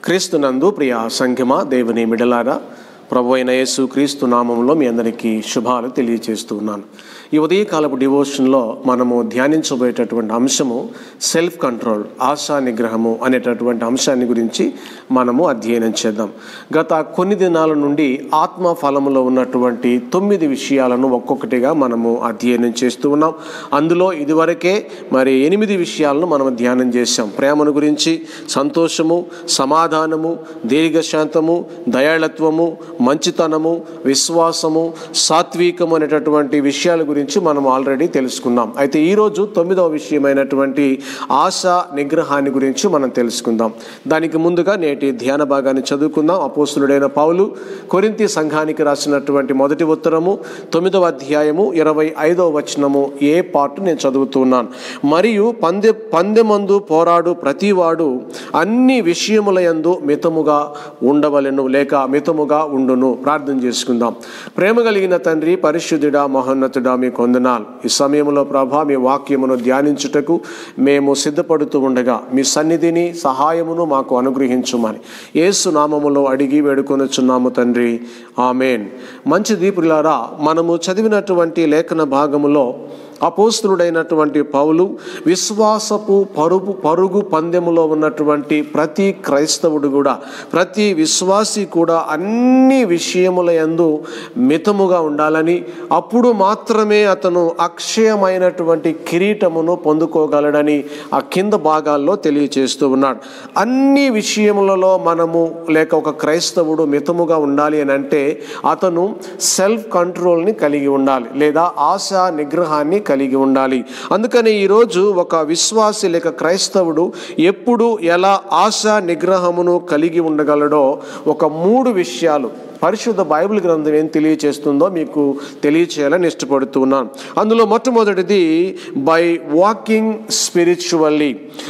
క్రీస్తునందు ప్రియ సంఘమా దేవుని మిడలారా ప్రభు అయిన యేసు క్రీస్తు నామంలో మీ అందరికీ శుభాలు తెలియజేస్తూ ఉన్నాను ఈ ఉదయకాలపు డివోషన్లో మనము ధ్యానించబోయేటటువంటి అంశము సెల్ఫ్ కంట్రోల్ ఆశా నిగ్రహము అనేటటువంటి అంశాన్ని గురించి మనము అధ్యయనం చేద్దాం గత కొన్ని దినాల నుండి ఆత్మ ఫలములో ఉన్నటువంటి తొమ్మిది విషయాలను ఒక్కొక్కటిగా మనము అధ్యయనం చేస్తూ ఉన్నాం అందులో ఇదివరకే మరి ఎనిమిది విషయాలను మనం ధ్యానం చేశాం ప్రేమను గురించి సంతోషము సమాధానము దీర్ఘశాంతము దయాళత్వము మంచితనము విశ్వాసము సాత్వికము అనేటటువంటి విషయాల గురించి మనం ఆల్రెడీ తెలుసుకున్నాం అయితే ఈరోజు తొమ్మిదవ విషయమైనటువంటి ఆశ నిగ్రహాన్ని గురించి మనం తెలుసుకుందాం దానికి ముందుగా నేటి ధ్యాన భాగాన్ని చదువుకుందాం అపోస్తులుడైన పౌలు కొరింతి సంఘానికి రాసినటువంటి మొదటి ఉత్తరము తొమ్మిదవ అధ్యాయము ఇరవై ఐదవ వచనము ఏ పార్ట్ నేను చదువుతున్నాను మరియు పందె పందెమందు పోరాడు ప్రతివాడు అన్ని విషయముల యందు మితముగా ఉండవలెను లేక మితముగా ఉండును ప్రార్థన చేసుకుందాం ప్రేమ కలిగిన తండ్రి పరిశుద్ధుడా మహోన్నతుడా మీ కొందనాలు ఈ సమయంలో ప్రభా మీ వాక్యమును ధ్యానించుటకు మేము సిద్ధపడుతూ ఉండగా మీ సన్నిధిని సహాయమును మాకు అనుగ్రహించుమని యేసు నామములో అడిగి వేడుకొనుచున్నాము తండ్రి ఆమెన్ మంచి దీపులారా మనము చదివినటువంటి లేఖన భాగములో అపోస్తుడైనటువంటి పౌలు విశ్వాసపు పరుగు పరుగు పందెములో ఉన్నటువంటి ప్రతి క్రైస్తవుడు కూడా ప్రతి విశ్వాసి కూడా అన్ని విషయముల యందు మితముగా ఉండాలని అప్పుడు మాత్రమే అతను అక్షయమైనటువంటి కిరీటమును పొందుకోగలడని ఆ కింద భాగాల్లో తెలియచేస్తూ ఉన్నాడు అన్ని విషయములలో మనము లేక ఒక క్రైస్తవుడు మితముగా ఉండాలి అని అంటే అతను సెల్ఫ్ కంట్రోల్ని కలిగి ఉండాలి లేదా ఆశ నిగ్రహాన్ని కలిగి ఉండాలి అందుకని ఈరోజు ఒక విశ్వాసి లేక క్రైస్తవుడు ఎప్పుడు ఎలా ఆశ నిగ్రహమును కలిగి ఉండగలడో ఒక మూడు విషయాలు పరిశుద్ధ బైబిల్ గ్రంథం ఏం తెలియచేస్తుందో మీకు తెలియచేయాలని ఇష్టపడుతున్నాను అందులో మొట్టమొదటిది బై వాకింగ్ స్పిరిచువల్లీ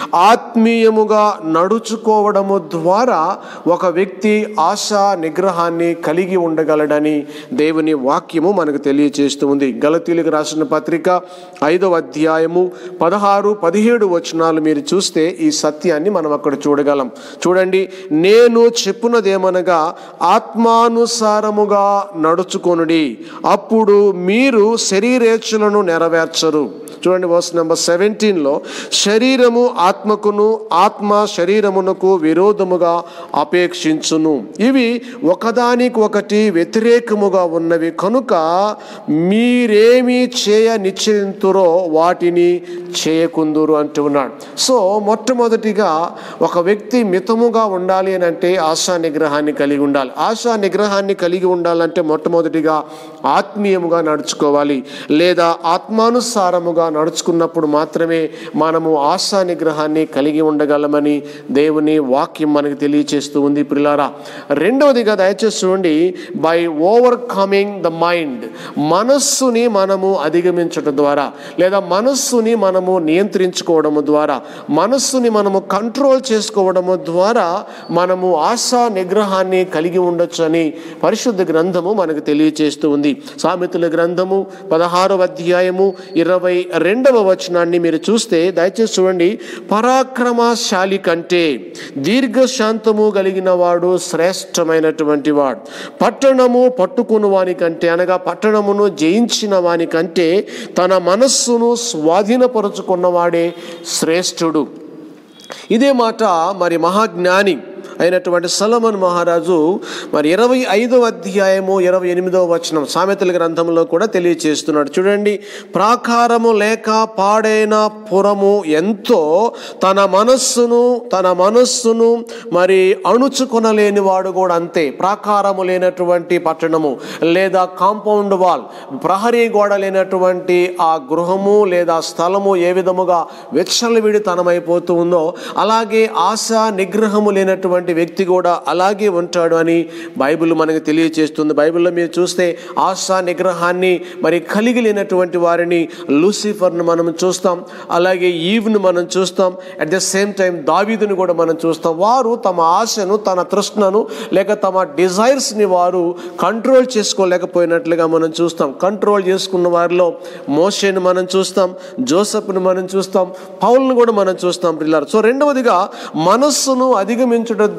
ఆత్మీయముగా నడుచుకోవడము ద్వారా ఒక వ్యక్తి ఆశా నిగ్రహాన్ని కలిగి ఉండగలడని దేవుని వాక్యము మనకు తెలియచేస్తుంది గలతీలకు రాసిన పత్రిక ఐదవ అధ్యాయము పదహారు పదిహేడు వచనాలు మీరు చూస్తే ఈ సత్యాన్ని మనం అక్కడ చూడగలం చూడండి నేను చెప్పున్నదేమనగా ఆత్మానుసారముగా నడుచుకొనుడి అప్పుడు మీరు శరీరేచ్ఛలను నెరవేర్చరు చూడండి వర్స్ నెంబర్ సెవెంటీన్లో శరీరము ఆత్మకును ఆత్మ శరీరమునకు విరోధముగా అపేక్షించును ఇవి ఒకదానికి ఒకటి వ్యతిరేకముగా ఉన్నవి కనుక మీరేమి చేయ నిశ్చయింతురో వాటిని చేయకుందురు అంటున్నాడు సో మొట్టమొదటిగా ఒక వ్యక్తి మితముగా ఉండాలి అని అంటే ఆశా నిగ్రహాన్ని కలిగి ఉండాలి ఆశా నిగ్రహాన్ని కలిగి ఉండాలంటే మొట్టమొదటిగా ఆత్మీయముగా నడుచుకోవాలి లేదా ఆత్మానుసారముగా నడుచుకున్నప్పుడు మాత్రమే మనము ఆశా నిగ్రహాన్ని కలిగి ఉండగలమని దేవుని వాక్యం మనకు తెలియచేస్తూ ఉంది పిల్లారా రెండవదిగా దయచేసి చూడండి by overcoming the mind మనస్సుని మనము అధిగమించడం ద్వారా లేదా మనస్సుని మనము నియంత్రించుకోవడము ద్వారా మనస్సుని మనము కంట్రోల్ చేసుకోవడము ద్వారా మనము ఆశా నిగ్రహాన్ని కలిగి ఉండొచ్చు అని పరిశుద్ధ గ్రంథము మనకు తెలియచేస్తూ ఉంది సామెతల గ్రంథము పదహారవ అధ్యాయము ఇరవై రెండవ వచనాన్ని మీరు చూస్తే దయచేసి చూడండి పరాక్రమశాలి కంటే దీర్ఘశాంతము కలిగిన వాడు శ్రేష్టమైనటువంటి వాడు పట్టణము పట్టుకుని వాని కంటే అనగా పట్టణమును జయించిన వాని కంటే తన మనస్సును స్వాధీనపరుచుకున్నవాడే శ్రేష్ఠుడు ఇదే మాట మరి మహాజ్ఞాని అయినటువంటి సలమన్ మహారాజు మరి ఇరవై ఐదవ అధ్యాయము ఇరవై ఎనిమిదవ వచనం సామెతల గ్రంథంలో కూడా తెలియచేస్తున్నాడు చూడండి ప్రాకారము లేక పాడైన పురము ఎంతో తన మనస్సును తన మనస్సును మరి అణుచుకొనలేని వాడు కూడా అంతే ప్రాకారము లేనటువంటి పట్టణము లేదా కాంపౌండ్ వాల్ ప్రహరీ గోడ లేనటువంటి ఆ గృహము లేదా స్థలము ఏ విధముగా విచ్చలవిడితనమైపోతూ ఉందో అలాగే ఆశ నిగ్రహము లేనటువంటి వ్యక్తి కూడా అలాగే ఉంటాడు అని బైబిల్ మనకు తెలియచేస్తుంది బైబిల్లో మీరు చూస్తే ఆశా నిగ్రహాన్ని మరి కలిగి లేనటువంటి వారిని లూసిఫర్ను మనం చూస్తాం అలాగే ఈవ్ను మనం చూస్తాం అట్ ద సేమ్ టైం దావీదుని కూడా మనం చూస్తాం వారు తమ ఆశను తన తృష్ణను లేక తమ డిజైర్స్ని వారు కంట్రోల్ చేసుకోలేకపోయినట్లుగా మనం చూస్తాం కంట్రోల్ చేసుకున్న వారిలో మోషేను మనం చూస్తాం జోసఫ్ను మనం చూస్తాం పౌల్ను కూడా మనం చూస్తాం పిల్లలు సో రెండవదిగా మనస్సును అధిగమించడం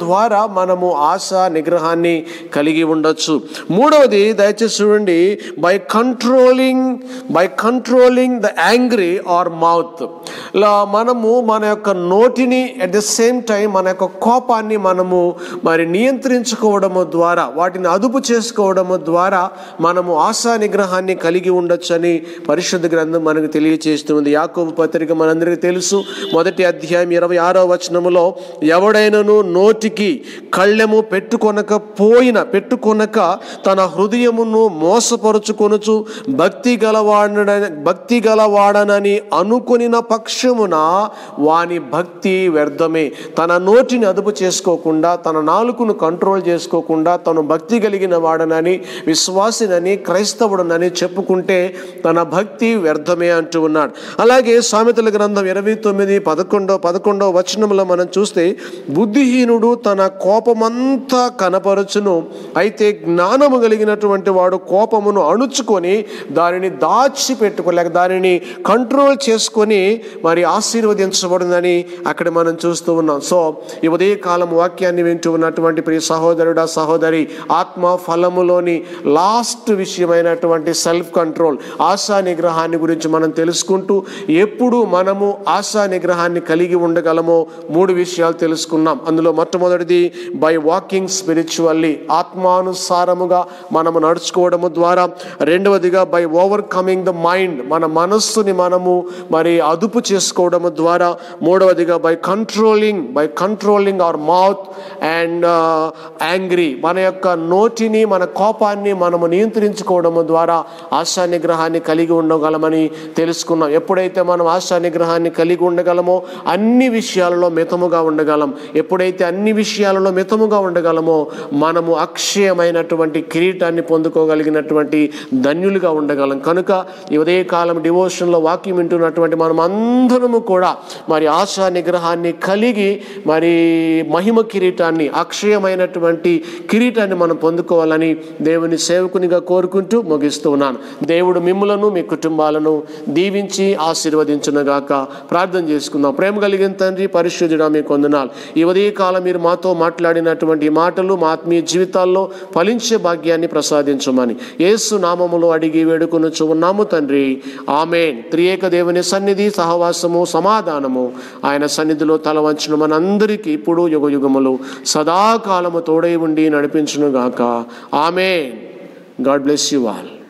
ద్వారా మనము ఆశ నిగ్రహాన్ని కలిగి ఉండొచ్చు మూడవది దయచేసి చూడండి by controlling by controlling the angry or mouth ఇలా మనము మన యొక్క నోటిని అట్ ద సేమ్ టైం మన యొక్క కోపాన్ని మనము మరి నియంత్రించుకోవడము ద్వారా వాటిని అదుపు చేసుకోవడము ద్వారా మనము ఆశా నిగ్రహాన్ని కలిగి ఉండొచ్చని పరిశుద్ధ గ్రంథం మనకు తెలియచేస్తుంది యాకోబు పత్రిక మనందరికీ తెలుసు మొదటి అధ్యాయం ఇరవై ఆరో వచనములో ఎవడైనను నోటికి కళ్ళెము పెట్టుకొనక పోయిన పెట్టుకొనక తన హృదయమును మోసపరుచుకొనుచు భక్తి గలవాడ భక్తి గలవాడనని అనుకొనిన పక్షమున వాని భక్తి వ్యర్థమే తన నోటిని అదుపు చేసుకోకుండా తన నాలుకను కంట్రోల్ చేసుకోకుండా తను భక్తి కలిగిన వాడనని విశ్వాసినని క్రైస్తవుడనని చెప్పుకుంటే తన భక్తి వ్యర్థమే అంటూ ఉన్నాడు అలాగే సామెతల గ్రంథం ఇరవై తొమ్మిది పదకొండో పదకొండో వచనంలో మనం చూస్తే బుద్ధిహీనుడు తన కోపమంతా కనపరచును అయితే జ్ఞానము కలిగినటువంటి వాడు కోపమును అణుచుకొని దానిని దాచిపెట్టుకోలేక దానిని కంట్రోల్ చేసుకొని మరి ఆశీర్వదించబడిందని అక్కడ మనం చూస్తూ ఉన్నాం సో ఈ ఉదయకాలం వాక్యాన్ని వింటూ ఉన్నటువంటి ప్రియ సహోదరుడా సహోదరి ఆత్మ ఫలములోని లాస్ట్ విషయమైనటువంటి సెల్ఫ్ కంట్రోల్ ఆశా నిగ్రహాన్ని గురించి మనం తెలుసుకుంటూ ఎప్పుడు మనము ఆశా నిగ్రహాన్ని కలిగి ఉండగలమో మూడు విషయాలు తెలుసుకున్నాం అందులో మొట్టమొదటిది బై వాకింగ్ స్పిరిచువల్లీ ఆత్మానుసారముగా మనము నడుచుకోవడము ద్వారా రెండవదిగా by overcoming the mind మన మనస్సుని మనము మరి అదుపు చేసుకోవడము ద్వారా మూడవదిగా by controlling by controlling our mouth and angry మన యొక్క నోటిని మన కోపాన్ని మనము నియంత్రించుకోవడము ద్వారా ఆశా నిగ్రహాన్ని కలిగి ఉండగలమని తెలుసుకున్నాం ఎప్పుడైతే మనం ఆశా నిగ్రహాన్ని కలిగి ఉండగలమో అన్ని విషయాలలో మితముగా ఉండగలం ఎప్పుడైతే అన్ని విషయాలలో మితముగా ఉండగలమో మనము అక్షయమైనటువంటి కిరీటాన్ని పొందుకోగలిగినటువంటి ధన్యులుగా ఉండగలం కనుక ఈ ఉదయకాలం డివోషన్లో వాక్యం వింటున్నటువంటి మనం అందరము కూడా మరి ఆశా నిగ్రహాన్ని కలిగి మరి మహిమ కిరీటాన్ని అక్షయమైనటువంటి కిరీటాన్ని మనం పొందుకోవాలని దేవుని సేవకునిగా కోరుకుంటూ ముగిస్తూ ఉన్నాను దేవుడు మిమ్ములను మీ కుటుంబాలను దీవించి ఆశీర్వదించునుగాక ప్రార్థన చేసుకుందాం ప్రేమ కలిగిన తండ్రి పరిశుద్ధుడా మీ కొందనాలు ఈ ఉదయకాలం మీరు మాతో మాట్లాడినటువంటి ఈ మాటలు మా ఆత్మీయ జీవితాల్లో ఫలించే భాగ్యాన్ని ప్రసాదించమని యేసు నామములో అడిగి వేడుకొని ఉన్నాము తండ్రి ఆమెన్ త్రియేక దేవుని సన్నిధి సహవాసము సమాధానము ఆయన సన్నిధిలో తల వంచిన మనందరికీ ఇప్పుడు యుగ యుగములు సదాకాలము తోడై ఉండి నడిపించునుగాక amen God bless you all